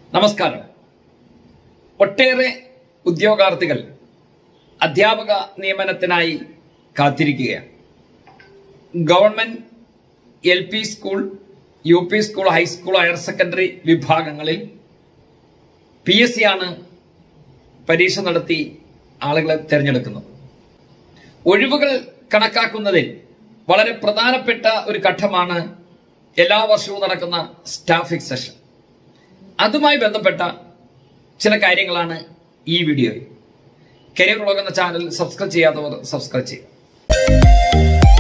നമസ്കാരം ഒട്ടേറെ ഉദ്യോഗാർത്ഥികൾ അധ്യാപക നിയമനത്തിനായി കാത്തിരിക്കുകയാണ് government L P school U P school high school higher secondary വിഭാഗങ്ങളിൽ പി എസ് സി ആണ് പരീക്ഷ നടത്തി ആളുകളെ തിരഞ്ഞെടുക്കുന്നത് ഒഴിവുകൾ കണക്കാക്കുന്നതിൽ വളരെ പ്രധാനപ്പെട്ട ഒരു ഘട്ടമാണ് എല്ലാ വർഷവും നടക്കുന്ന സ്റ്റാഫിക് സെഷൻ അതുമായി ബന്ധപ്പെട്ട ചില കാര്യങ്ങളാണ് ഈ വീഡിയോയിൽ കരിയർ വ്ളോഗ് എന്ന ചാനൽ സബ്സ്ക്രൈബ് ചെയ്യാത്തവർ സബ്സ്ക്രൈബ് ചെയ്യുക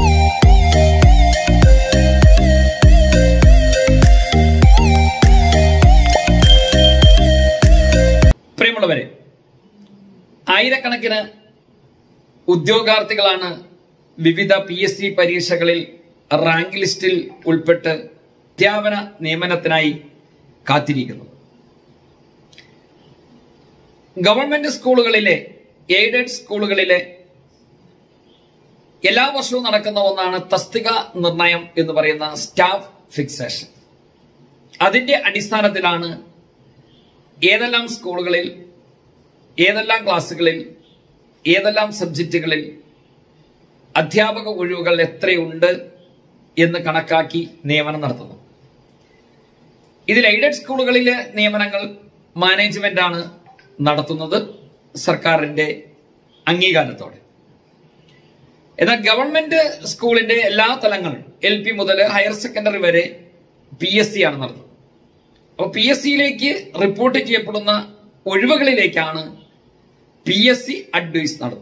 പ്രിയമുള്ളവരെ ആയിരക്കണക്കിന് ഉദ്യോഗാർത്ഥികളാണ് വിവിധ പി എസ് സി പരീക്ഷകളിൽ റാങ്ക് ലിസ്റ്റിൽ ഉൾപ്പെട്ട് അധ്യാപന നിയമനത്തിനായി കാത്തിരിക്കുന്നത് ഗവൺമെന്റ് സ്കൂളുകളിലെ എയ്ഡഡ് സ്കൂളുകളിലെ എല്ലാ വർഷവും നടക്കുന്ന ഒന്നാണ് തസ്തിക നിർണയം എന്ന് പറയുന്ന സ്റ്റാഫ് ഫിക്സേഷൻ അതിന്റെ അടിസ്ഥാനത്തിലാണ് ഏതെല്ലാം സ്കൂളുകളിൽ ഏതെല്ലാം ക്ലാസ്സുകളിൽ ഏതെല്ലാം സബ്ജക്റ്റുകളിൽ അധ്യാപക ഒഴിവുകൾ എത്രയുണ്ട് എന്ന് കണക്കാക്കി നിയമനം നടത്തുന്നു ഇതിൽ എയ്ഡഡ് സ്കൂളുകളിലെ നിയമനങ്ങൾ മാനേജ്മെന്റ് ആണ് നടത്തുന്നത് സർക്കാരിന്റെ അംഗീകാരത്തോടെ എന്നാൽ ഗവൺമെന്റ് സ്കൂളിന്റെ എല്ലാ തലങ്ങളും എൽ പി മുതൽ ഹയർ സെക്കൻഡറി വരെ പി എസ് സി ആണ് നടത്തുന്നത് അപ്പോൾ പി എസ് സിയിലേക്ക് റിപ്പോർട്ട് ചെയ്യപ്പെടുന്ന ഒഴിവുകളിലേക്കാണ് പി എസ് സി അഡ്വൈസ് നടത്തുന്നത്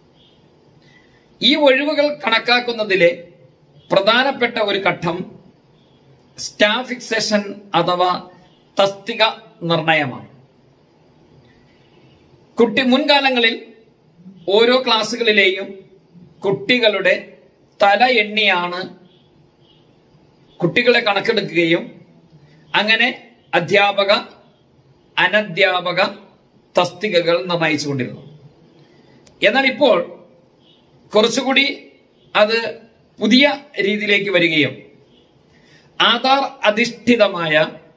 ഈ ഒഴിവുകൾ കണക്കാക്കുന്നതിലെ പ്രധാനപ്പെട്ട ഒരു ഘട്ടം സ്റ്റാഫ് ഫിക്സേഷൻ അഥവാ തസ്തിക നിർണയമാണ് കുട്ടി മുൻകാലങ്ങളിൽ ഓരോ ക്ലാസ്സുകളിലെയും കുട്ടികളുടെ തല എണ്ണിയാണ് കുട്ടികളെ കണക്കെടുക്കുകയും അങ്ങനെ അധ്യാപക അനധ്യാപക തസ്തികകൾ നിർണയിച്ചുകൊണ്ടിരുന്നു എന്നാൽ ഇപ്പോൾ കുറച്ചുകൂടി അത് പുതിയ രീതിയിലേക്ക് വരികയും ആധാർ അധിഷ്ഠിതമായ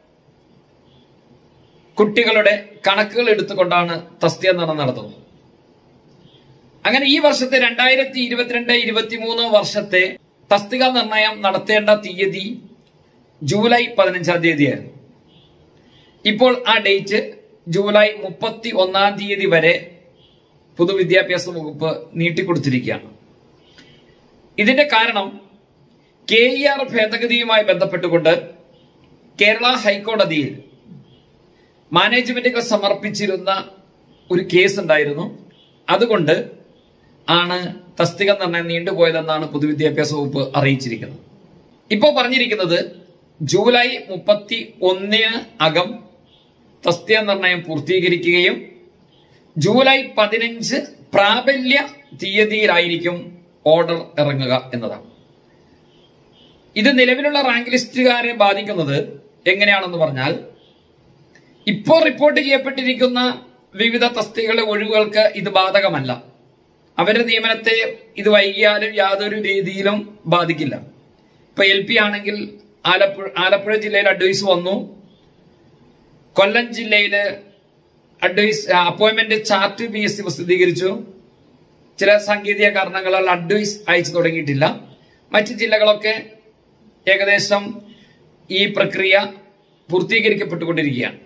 കുട്ടികളുടെ കണക്കുകൾ എടുത്തുകൊണ്ടാണ് തസ്തിക നിർണ്ണയം നടത്തുന്നത് അങ്ങനെ ഈ വർഷത്തെ രണ്ടായിരത്തി ഇരുപത്തിരണ്ട് ഇരുപത്തിമൂന്ന് വർഷത്തെ തസ്തിക നിർണയം നടത്തേണ്ട തീയതി ജൂലൈ പതിനഞ്ചാം തീയതിയായിരുന്നു ഇപ്പോൾ ആ ഡേറ്റ് ജൂലൈ മുപ്പത്തി ഒന്നാം തീയതി വരെ പൊതുവിദ്യാഭ്യാസ വകുപ്പ് നീട്ടിക്കൊടുത്തിരിക്കുകയാണ് ഇതിന്റെ കാരണം കെ ഇ ആർ ഭേദഗതിയുമായി ബന്ധപ്പെട്ടുകൊണ്ട് കേരള ഹൈക്കോടതിയിൽ മാനേജ്മെന്റുകൾ സമർപ്പിച്ചിരുന്ന ഒരു കേസ് ഉണ്ടായിരുന്നു അതുകൊണ്ട് ആണ് തസ്തിക നിർണ്ണയം നീണ്ടുപോയതെന്നാണ് പൊതുവിദ്യാഭ്യാസ വകുപ്പ് അറിയിച്ചിരിക്കുന്നത് ഇപ്പോൾ പറഞ്ഞിരിക്കുന്നത് ജൂലൈ മുപ്പത്തി ഒന്നിന് അകം തസ്തിക നിർണയം പൂർത്തീകരിക്കുകയും ജൂലൈ പതിനഞ്ച് പ്രാബല്യ തീയതിയിലായിരിക്കും ഓർഡർ ഇറങ്ങുക എന്നതാണ് ഇത് നിലവിലുള്ള റാങ്ക് ലിസ്റ്റുകാരെ ബാധിക്കുന്നത് എങ്ങനെയാണെന്ന് പറഞ്ഞാൽ ഇപ്പോൾ റിപ്പോർട്ട് ചെയ്യപ്പെട്ടിരിക്കുന്ന വിവിധ തസ്തികകളുടെ ഒഴിവുകൾക്ക് ഇത് ബാധകമല്ല അവരുടെ നിയമനത്തെ ഇത് വൈകിയാലും യാതൊരു രീതിയിലും ബാധിക്കില്ല ഇപ്പൊ എൽ പി ആണെങ്കിൽ ആലപ്പുഴ ആലപ്പുഴ ജില്ലയിൽ അഡ്വൈസ് വന്നു കൊല്ലം ജില്ലയില് advise appointment chart P S C പ്രസിദ്ധീകരിച്ചു ചില സാങ്കേതിക കാരണങ്ങളാൽ അഡ്വൈസ് അയച്ചു തുടങ്ങിയിട്ടില്ല മറ്റ് ജില്ലകളൊക്കെ ഏകദേശം ഈ പ്രക്രിയ പൂർത്തീകരിക്കപ്പെട്ടുകൊണ്ടിരിക്കുകയാണ്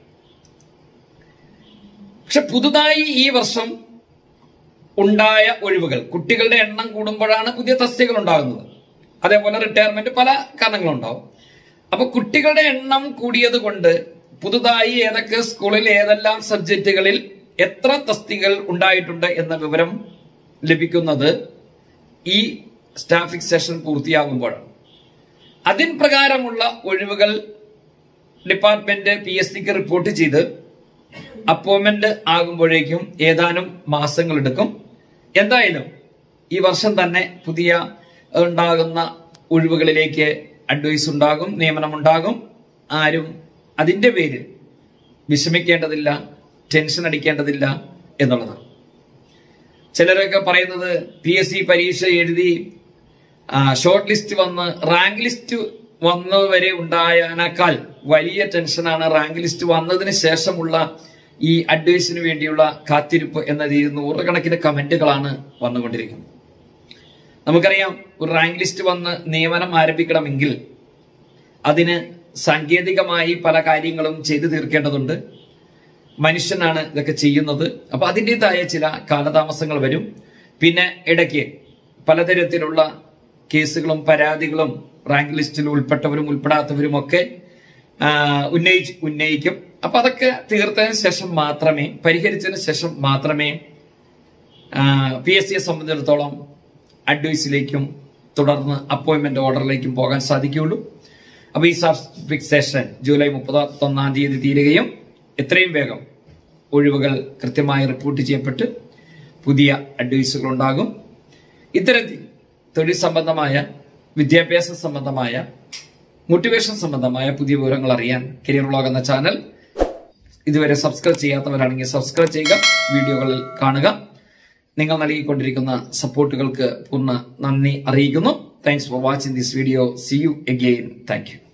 പക്ഷെ പുതുതായി ഈ വർഷം ഉണ്ടായ ഒഴിവുകൾ കുട്ടികളുടെ എണ്ണം കൂടുമ്പോഴാണ് പുതിയ തസ്തികൾ ഉണ്ടാകുന്നത് അതേപോലെ റിട്ടയർമെന്റ് പല കാരണങ്ങളുണ്ടാവും അപ്പൊ കുട്ടികളുടെ എണ്ണം കൂടിയത് കൊണ്ട് പുതുതായി ഏതൊക്കെ സ്കൂളിൽ ഏതെല്ലാം സബ്ജക്റ്റുകളിൽ എത്ര തസ്തികൾ ഉണ്ടായിട്ടുണ്ട് എന്ന വിവരം ലഭിക്കുന്നത് ഈ സ്റ്റാഫിക് സെഷൻ പൂർത്തിയാകുമ്പോഴാണ് അതിൻ പ്രകാരമുള്ള ഒഴിവുകൾ ഡിപ്പാർട്ട്മെന്റ് പി എസ് സിക്ക് റിപ്പോർട്ട് ചെയ്ത് അപ്പോയിന്റ്മെന്റ് ആകുമ്പോഴേക്കും ഏതാനും മാസങ്ങൾ എടുക്കും എന്തായാലും ഈ വർഷം തന്നെ പുതിയ ഉണ്ടാകുന്ന ഒഴിവുകളിലേക്ക് അഡ്വൈസ് ഉണ്ടാകും നിയമനമുണ്ടാകും ആരും അതിന്റെ പേരിൽ വിഷമിക്കേണ്ടതില്ല ടെൻഷൻ അടിക്കേണ്ടതില്ല എന്നുള്ളതാണ് ചിലരൊക്കെ പറയുന്നത് പി എസ് സി പരീക്ഷ എഴുതി ഷോർട്ട് ലിസ്റ്റ് വന്ന് റാങ്ക് ലിസ്റ്റ് വന്നതുവരെ ഉണ്ടായതിനേക്കാൾ വലിയ ടെൻഷനാണ് റാങ്ക് ലിസ്റ്റ് വന്നതിന് ശേഷമുള്ള ഈ അഡ്വൈസിന് വേണ്ടിയുള്ള കാത്തിരിപ്പ് എന്ന രീതിയിൽ നൂറുകണക്കിന് കമന്റുകളാണ് വന്നുകൊണ്ടിരിക്കുന്നത് നമുക്കറിയാം ഒരു റാങ്ക് ലിസ്റ്റ് വന്ന് നിയമനം ആരംഭിക്കണമെങ്കിൽ അതിന് സാങ്കേതികമായി പല കാര്യങ്ങളും ചെയ്തു തീർക്കേണ്ടതുണ്ട് മനുഷ്യനാണ് ഇതൊക്കെ ചെയ്യുന്നത് അപ്പൊ അതിൻ്റെതായ ചില കാലതാമസങ്ങൾ വരും പിന്നെ ഇടയ്ക്ക് പലതരത്തിലുള്ള കേസുകളും പരാതികളും റാങ്ക് ലിസ്റ്റിൽ ഉൾപ്പെട്ടവരും ഉൾപ്പെടാത്തവരും ഒക്കെ ആ, ഉന്നയിച്ച് ഉന്നയിക്കും അപ്പൊ അതൊക്കെ തീർത്തതിന് ശേഷം മാത്രമേ പരിഹരിച്ചതിന് ശേഷം മാത്രമേ പി എസ് സിയെ സംബന്ധിച്ചിടത്തോളം അഡ്വൈസിലേക്കും തുടർന്ന് അപ്പോയിന്റ്മെന്റ് ഓർഡറിലേക്കും പോകാൻ സാധിക്കുകയുള്ളൂ അപ്പൊ ഈ സബ് ഫിക്സേഷൻ ജൂലൈ മുപ്പത്തൊന്നാം തീയതി തീരുകയും എത്രയും വേഗം ഒഴിവുകൾ കൃത്യമായി റിപ്പോർട്ട് ചെയ്യപ്പെട്ട് പുതിയ അഡ്വൈസുകൾ ഉണ്ടാകും ഇത്തരത്തിൽ തൊഴിൽ സംബന്ധമായ വിദ്യാഭ്യാസ സംബന്ധമായ മോട്ടിവേഷൻ സംബന്ധമായ പുതിയ വിവരങ്ങൾ അറിയാൻ കരിയർ വ്ളോഗ് എന്ന ചാനൽ ഇതുവരെ സബ്സ്ക്രൈബ് ചെയ്യാത്തവരാണെങ്കിൽ സബ്സ്ക്രൈബ് ചെയ്യുക വീഡിയോകളിൽ കാണുക നിങ്ങൾ നൽകിക്കൊണ്ടിരിക്കുന്ന സപ്പോർട്ടുകൾക്ക് പൂർണ്ണ നന്ദി അറിയിക്കുന്നു thanks for watching this video see you again thank U